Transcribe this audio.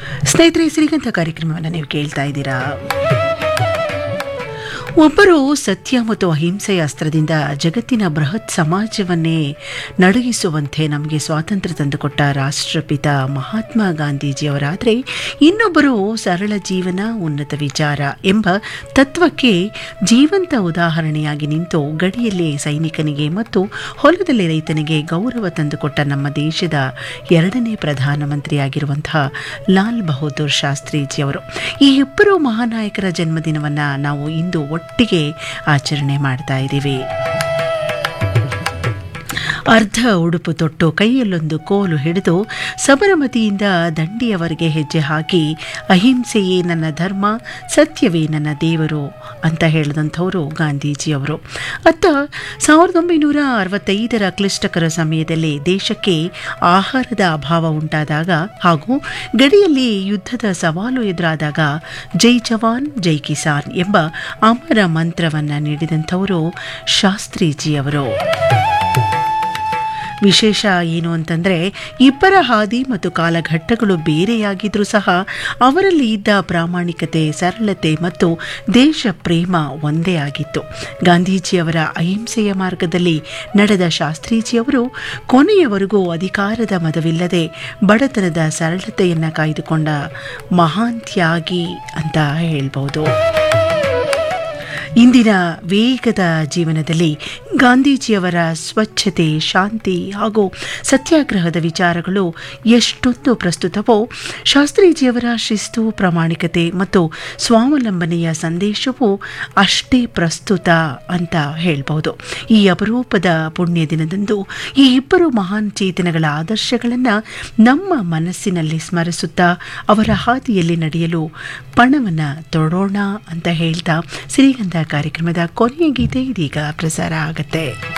ಸ್ನೇಹಿತರೆ ಸಿರಿಗಂತ ಕಾರ್ಯಕ್ರಮವನ್ನು ನೀವು ಕೇಳ್ತಾ ಇದ್ದೀರಾ ಒಬ್ಬರು ಸತ್ಯ ಮತ್ತು ಅಹಿಂಸೆಯ ಅಸ್ತ್ರದಿಂದ ಜಗತ್ತಿನ ಬೃಹತ್ ಸಮಾಜವನ್ನೇ ನಡುಗಿಸುವಂತೆ ನಮಗೆ ಸ್ವಾತಂತ್ರ್ಯ ತಂದುಕೊಟ್ಟ ರಾಷ್ಟ್ರಪಿತ ಮಹಾತ್ಮ ಗಾಂಧೀಜಿಯವರಾದರೆ ಇನ್ನೊಬ್ಬರು ಸರಳ ಜೀವನ ಉನ್ನತ ವಿಚಾರ ಎಂಬ ತತ್ವಕ್ಕೆ ಜೀವಂತ ಉದಾಹರಣೆಯಾಗಿ ನಿಂತು ಗಡಿಯಲ್ಲಿ ಸೈನಿಕನಿಗೆ ಮತ್ತು ಹೊಲದಲ್ಲಿ ರೈತನಿಗೆ ಗೌರವ ತಂದುಕೊಟ್ಟ ನಮ್ಮ ದೇಶದ ಎರಡನೇ ಪ್ರಧಾನಮಂತ್ರಿಯಾಗಿರುವಂತಹ ಲಾಲ್ ಬಹದ್ದೂರ್ ಶಾಸ್ತ್ರೀಜಿಯವರು ಈ ಇಬ್ಬರು ಮಹಾನಾಯಕರ ಜನ್ಮದಿನವನ್ನು ನಾವು ಇಂದು ಒಟ್ಟಿಗೆ ಆಚರಣೆ ಮಾಡ್ತಾ ಇದ್ದೀವಿ ಅರ್ಧ ಉಡುಪು ತೊಟ್ಟು ಕೈಯಲ್ಲೊಂದು ಕೋಲು ಹಿಡಿದು ಸಬರಮತಿಯಿಂದ ದಂಡಿಯವರೆಗೆ ಹೆಜ್ಜೆ ಹಾಕಿ ಅಹಿಂಸೆಯೇ ನನ್ನ ಧರ್ಮ ಸತ್ಯವೇ ನನ್ನ ದೇವರು ಅಂತ ಹೇಳಿದಂಥವರು ಗಾಂಧೀಜಿಯವರು ಅತ್ತ ಸಾವಿರದ ಒಂಬೈನೂರ ಅರವತ್ತೈದರ ಕ್ಲಿಷ್ಟಕರ ಸಮಯದಲ್ಲಿ ದೇಶಕ್ಕೆ ಆಹಾರದ ಅಭಾವ ಉಂಟಾದಾಗ ಹಾಗೂ ಗಡಿಯಲ್ಲಿ ಯುದ್ಧದ ಸವಾಲು ಎದುರಾದಾಗ ಜೈ ಜವಾನ್ ಜೈ ಕಿಸಾನ್ ಎಂಬ ಅಮರ ಮಂತ್ರವನ್ನು ನೀಡಿದಂಥವರು ಶಾಸ್ತ್ರೀಜಿಯವರು ವಿಶೇಷ ಏನು ಅಂತಂದರೆ ಇಬ್ಬರ ಹಾದಿ ಮತ್ತು ಕಾಲಘಟ್ಟಗಳು ಬೇರೆಯಾಗಿದ್ರೂ ಸಹ ಅವರಲ್ಲಿ ಇದ್ದ ಪ್ರಾಮಾಣಿಕತೆ ಸರಳತೆ ಮತ್ತು ದೇಶ ಪ್ರೇಮ ಒಂದೇ ಆಗಿತ್ತು ಗಾಂಧೀಜಿಯವರ ಅಹಿಂಸೆಯ ಮಾರ್ಗದಲ್ಲಿ ನಡೆದ ಶಾಸ್ತ್ರೀಜಿಯವರು ಕೊನೆಯವರೆಗೂ ಅಧಿಕಾರದ ಮದವಿಲ್ಲದೆ ಬಡತನದ ಸರಳತೆಯನ್ನು ಕಾಯ್ದುಕೊಂಡ ಮಹಾನ್ ತ್ಯಾಗಿ ಅಂತ ಹೇಳ್ಬೋದು ಇಂದಿನ ವೇಗದ ಜೀವನದಲ್ಲಿ ಗಾಂಧೀಜಿಯವರ ಸ್ವಚ್ಛತೆ ಶಾಂತಿ ಹಾಗೂ ಸತ್ಯಾಗ್ರಹದ ವಿಚಾರಗಳು ಎಷ್ಟೊಂದು ಪ್ರಸ್ತುತವೋ ಶಾಸ್ತ್ರೀಜಿಯವರ ಶಿಸ್ತು ಪ್ರಾಮಾಣಿಕತೆ ಮತ್ತು ಸ್ವಾವಲಂಬನೆಯ ಸಂದೇಶವು ಅಷ್ಟೇ ಪ್ರಸ್ತುತ ಅಂತ ಹೇಳ್ಬೋದು ಈ ಅಪರೂಪದ ಪುಣ್ಯ ದಿನದಂದು ಈ ಇಬ್ಬರು ಮಹಾನ್ ಚೇತನಗಳ ಆದರ್ಶಗಳನ್ನು ನಮ್ಮ ಮನಸ್ಸಿನಲ್ಲಿ ಸ್ಮರಿಸುತ್ತಾ ಅವರ ಹಾದಿಯಲ್ಲಿ ನಡೆಯಲು ಪಣವನ್ನು ತೊಡೋಣ ಅಂತ ಹೇಳ್ತಾ ಸಿರಿಗಂಧ ಕಾರ್ಯಕ್ರಮದ ಕೊನೆಯ ಗೀತೆ ಇದೀಗ ಪ್ರಸಾರ ಆಗುತ್ತೆ